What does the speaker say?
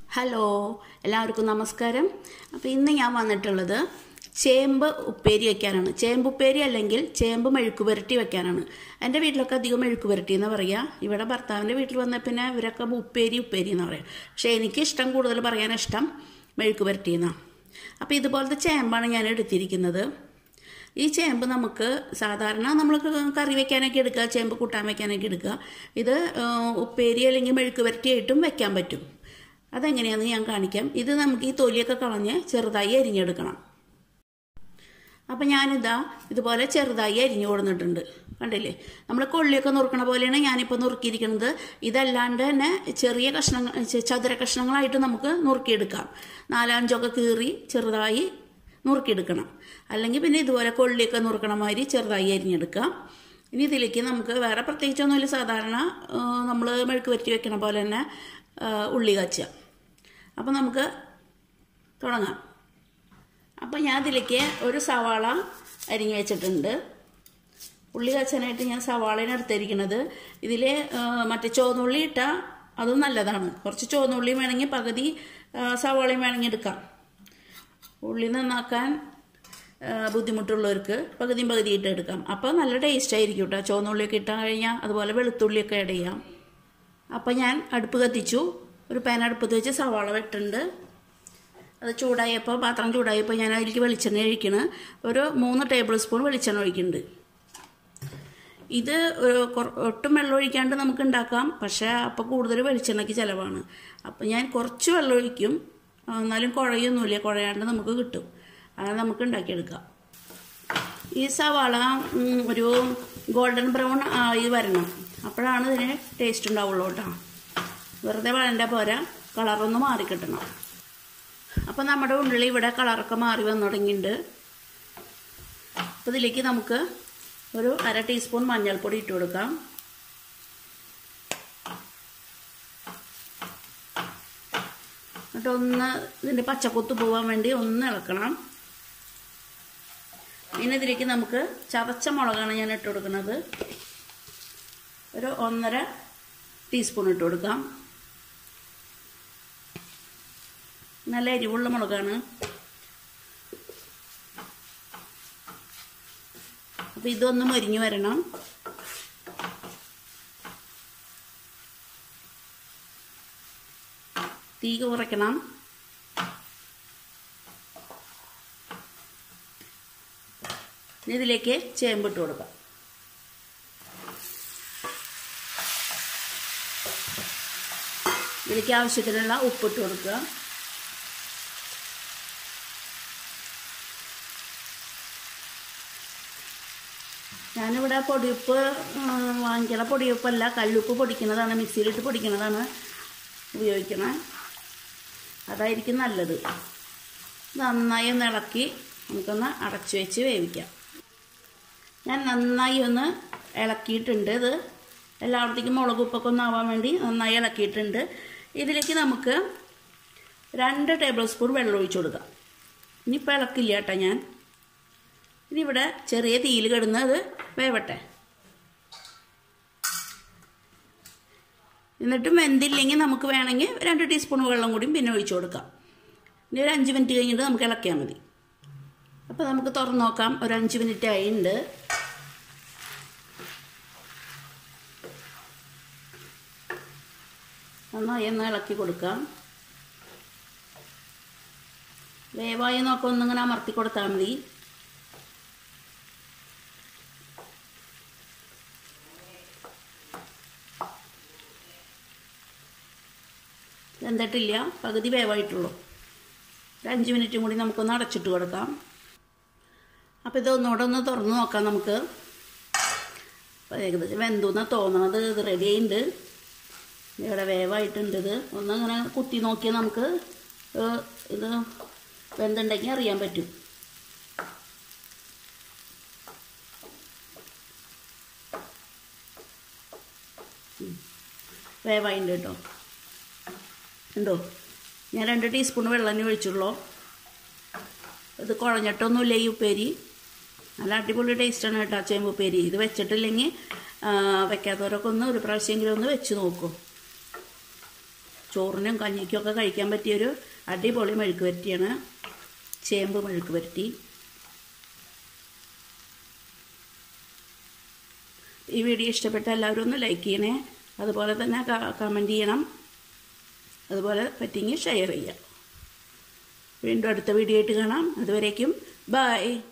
Hello എല്ലാവർക്കും നമസ്കാരം അപ്പോൾ ഇന്ന് ഞാൻ വന്നിട്ടുള്ളത് ചേമ്പ് ഉപ്പേരി വയ്ക്കാനാണ് ചേമ്പ് ഉപ്പേരി അല്ലെങ്കിൽ ചേമ്പ് മെഴുക്ക് പുരട്ടി വെക്കാനാണ് എൻ്റെ വീട്ടിലൊക്കെ അധികം മെഴുക്ക് പുരട്ടി എന്ന് പറയുക ഇവിടെ ഭർത്താവിൻ്റെ വീട്ടിൽ വന്ന പിന്നെ ഇവരൊക്കെ ഉപ്പേരി ഉപ്പേരി എന്ന് പറയും പക്ഷേ എനിക്ക് ഇഷ്ടം കൂടുതൽ പറയാൻ ഇഷ്ടം മെഴുക്ക് പുരട്ടി എന്നാണ് അപ്പോൾ ഇതുപോലത്തെ ചേമ്പാണ് ഞാൻ എടുത്തിരിക്കുന്നത് ഈ ചേമ്പ് നമുക്ക് സാധാരണ നമ്മൾ കറി വെക്കാനൊക്കെ എടുക്കുക ചേമ്പ് കൂട്ടാൻ വെക്കാനൊക്കെ എടുക്കുക ഇത് ആ, ഉപ്പേരി അല്ലെങ്കിൽ മെഴുക്ക് പുരട്ടിയായിട്ടും വെക്കാൻ പറ്റും അതെങ്ങനെയാണെന്ന് ഞാൻ കാണിക്കാം ഇത് നമുക്ക് ഈ തൊലിയൊക്കെ കളഞ്ഞ് ചെറുതായി അരിഞ്ഞെടുക്കണം അപ്പം ഞാനിതാ ഇതുപോലെ ചെറുതായി അരിഞ്ഞു കൊടുത്തിട്ടുണ്ട് കണ്ടില്ലേ നമ്മൾ കൊള്ളിയൊക്കെ നുറുക്കണ പോലെയാണ് ഞാനിപ്പോൾ നുറുക്കിയിരിക്കുന്നത് ഇതല്ലാണ്ട് തന്നെ ചെറിയ കഷ്ണങ്ങൾ ച- ചതുര കഷ്ണങ്ങളായിട്ട് നമുക്ക് നുറുക്കിയെടുക്കാം നാലഞ്ചൊക്കെ കീറി ചെറുതായി നുറുക്കിയെടുക്കണം അല്ലെങ്കിൽ പിന്നെ ഇതുപോലെ കൊള്ളിയൊക്കെ നുറുക്കണ മാതിരി ചെറുതായി അരിഞ്ഞെടുക്കാം ഇനി ഇതിലേക്ക് നമുക്ക് വേറെ പ്രത്യേകിച്ചൊന്നുമില്ല സാധാരണ നമ്മൾ മെഴുക്ക് വരട്ടി വെക്കണ പോലെ തന്നെ ആ, ഉള്ളി കാച്ചുക അപ്പം നമുക്ക് തുടങ്ങാം അപ്പം ഞാൻ ഇതിലേക്ക് ഒരു സവാള അരിഞ്ഞു വെച്ചിട്ടുണ്ട് ഉള്ളി കാച്ചാനായിട്ട് ഞാൻ സവാളയാണ് എടുത്തിരിക്കുന്നത് ഇതിൽ മറ്റേ ചുവന്നുള്ളി ഇട്ടാൽ അതും നല്ലതാണ് കുറച്ച് ചുവന്നുള്ളി വേണമെങ്കിൽ പകുതി ആ, സവാളയും വേണമെങ്കിൽ എടുക്കാം ഉള്ളി നന്നാക്കാൻ ആ, ബുദ്ധിമുട്ടുള്ളവർക്ക് പകുതിയും പകുതി ഇട്ട് എടുക്കാം അപ്പോൾ നല്ല ടേസ്റ്റ് ആയിരിക്കും കേട്ടോ ചുവന്നുള്ളിയൊക്കെ ഇട്ടാൽ കഴിഞ്ഞാൽ അതുപോലെ വെളുത്തുള്ളിയൊക്കെ ആഡ് ചെയ്യാം അപ്പം ഞാൻ അടുപ്പ് കത്തിച്ചു ഒരു പാൻ അടുപ്പത്ത് വെച്ച് സവാള വെട്ടുണ്ട് അത് ചൂടായപ്പോൾ പാത്രം ചൂടായപ്പോൾ ഞാൻ അതിലേക്ക് വെളിച്ചെണ്ണ ഒഴിക്കണ് ഒരു മൂന്ന് ടേബിൾ സ്പൂൺ വെളിച്ചെണ്ണ ഒഴിക്കുന്നുണ്ട് ഇത് ഒരു കൊറ- ഒട്ടും വെള്ളം ഒഴിക്കാണ്ട് നമുക്ക് ഉണ്ടാക്കാം പക്ഷേ അപ്പോൾ കൂടുതൽ വെളിച്ചെണ്ണയ്ക്ക് ചിലവാണ് അപ്പോൾ ഞാൻ കുറച്ച് വെള്ളം ഒഴിക്കും ആ, എന്നാലും കുഴയൊന്നുമില്ല കുഴയാണ്ട് നമുക്ക് കിട്ടും അത് നമുക്ക് ഉണ്ടാക്കിയെടുക്കാം ഈ സവാള ഉം, ഒരു ഗോൾഡൻ ബ്രൗൺ ആയി വരണം അപ്പോഴാണ് ഇതിന് ടേസ്റ്റ് ഉണ്ടാവുള്ളൂ കേട്ടോ വെറുതെ വഴണ്ട പോരാ കളറൊന്ന് മാറി കിട്ടണം അപ്പം നമ്മുടെ ഉള്ളിൽ ഇവിടെ കളറൊക്കെ മാറി വന്നു തുടങ്ങിയിട്ടുണ്ട് അപ്പോൾ ഇതിലേക്ക് നമുക്ക് ഒരു അര ടീസ്പൂൺ മഞ്ഞൾപ്പൊടി ഇട്ട് കൊടുക്കാം എന്നിട്ട് ഒന്ന് ഇതിൻ്റെ പച്ചക്കൊത്ത് പോകാൻ വേണ്ടി ഒന്ന് ഇളക്കണം പിന്നെ ഇതിലേക്ക് നമുക്ക് ചതച്ച മുളകാണ് ഞാൻ ഇട്ട് കൊടുക്കുന്നത് ഒരു ഒന്നര ടീസ്പൂൺ ഇട്ട് കൊടുക്കാം നല്ല എരിവുള്ള മുളകാണ് അപ്പോൾ ഇതൊന്ന് മരിഞ്ഞു വരണം തീ കുറയ്ക്കണം ഇനി ഇതിലേക്ക് ചേമ്പിട്ട് കൊടുക്കാം ഇതിലേക്ക് ആവശ്യത്തിനുള്ള ഉപ്പിട്ട് കൊടുക്കുക ഞാനിവിടെ പൊടിയുപ്പ് ഉം, വാങ്ങിക്കണ പൊടിയുപ്പല്ല കല്ലുപ്പ് പൊടിക്കുന്നതാണ് മിക്സിയിലിട്ട് പൊടിക്കുന്നതാണ് ഉപയോഗിക്കണത് അതായിരിക്കും നല്ലത് നന്നായി ഒന്ന് ഇളക്കി നമുക്കൊന്ന് അടച്ചു വെച്ച് വേവിക്കാം ഞാൻ നന്നായി ഒന്ന് ഇളക്കിയിട്ടുണ്ട് ഇത് എല്ലായിടത്തേക്കും മുളക് ഉപ്പൊക്കെ ഒന്ന് ആവാൻ വേണ്ടി നന്നായി ഇളക്കിയിട്ടുണ്ട് ഇതിലേക്ക് നമുക്ക് രണ്ട് ടേബിൾ സ്പൂൺ വെള്ളം ഒഴിച്ചു കൊടുക്കാം ഇനിയിപ്പോൾ ഇളക്കില്ല കേട്ടോ ഞാൻ ഇനി ഇവിടെ ചെറിയ തീയിൽ കിടന്ന് അത് വേവട്ടെ എന്നിട്ടും വെന്തില്ലെങ്കിൽ നമുക്ക് വേണമെങ്കിൽ രണ്ട് ടീസ്പൂൺ വെള്ളം കൂടി പിന്നെ ഒഴിച്ചു കൊടുക്കാം ഇനി ഒരു അഞ്ച് മിനിറ്റ് കഴിഞ്ഞിട്ട് നമുക്ക് ഇളക്കിയാൽ മതി അപ്പോൾ നമുക്ക് തുറന്ന് നോക്കാം ഒരു അഞ്ച് മിനിറ്റ് ആയിട്ടുണ്ട് നന്നായി ഒന്ന് ഇളക്കി കൊടുക്കാം വേവായി നോക്കാം ഒന്നിങ്ങനെ അമർത്തി കൊടുത്താൽ മതി വെന്തിട്ടില്ല പകുതി വേവായിട്ടുള്ളൂ ഒരു അഞ്ച് മിനിറ്റും കൂടി നമുക്കൊന്ന് അടച്ചിട്ട് കൊടുക്കാം അപ്പോൾ ഇതൊന്നുകൂടെ ഒന്ന് തുറന്ന് നോക്കാം നമുക്ക് അപ്പോൾ ഏകദേശം വെന്തുന്ന തോന്നണത് ഇത് റെഡി ആയിട്ടുണ്ട് ഇവിടെ വേവായിട്ടുണ്ട് ഇത് ഒന്ന് ഇങ്ങനെ കുത്തി നോക്കിയാൽ നമുക്ക് ഏഹ്, ഇത് വെന്തുണ്ടെങ്കിൽ അറിയാൻ പറ്റും ഉം. വേവായിട്ടുണ്ട് കേട്ടോ ഉണ്ടോ ഞാൻ രണ്ട് ടീസ്പൂൺ വെള്ളം തന്നെ ഒഴിച്ചുള്ളൂ ഇത് കുഴഞ്ഞിട്ടൊന്നുമില്ല ഈ ഉപ്പേരി നല്ല അടിപൊളി ടേസ്റ്റാണ് കേട്ടോ ചേമ്പ് ഉപ്പേരി ഇത് വെച്ചിട്ടില്ലെങ്കിൽ ആ, വെക്കാത്തവരൊക്കെ ഒന്ന് ഒരു പ്രാവശ്യമെങ്കിലും ഒന്ന് വെച്ച് നോക്കും ചോറിനും കഞ്ഞിക്കും ഒക്കെ കഴിക്കാൻ പറ്റിയൊരു അടിപൊളി മെഴുക്ക് വരട്ടിയാണ് ചേമ്പ് മെഴുക്ക് വരട്ടി ഈ വീഡിയോ ഇഷ്ടപ്പെട്ട എല്ലാവരും ഒന്ന് ലൈക്ക് ചെയ്യണേ അതുപോലെ തന്നെ കമൻറ്റ് ചെയ്യണം അതുപോലെ പറ്റിയെങ്കിൽ ഷെയർ ചെയ്യാം വീണ്ടും അടുത്ത വീഡിയോ ആയിട്ട് കാണാം അതുവരേക്കും ബായ്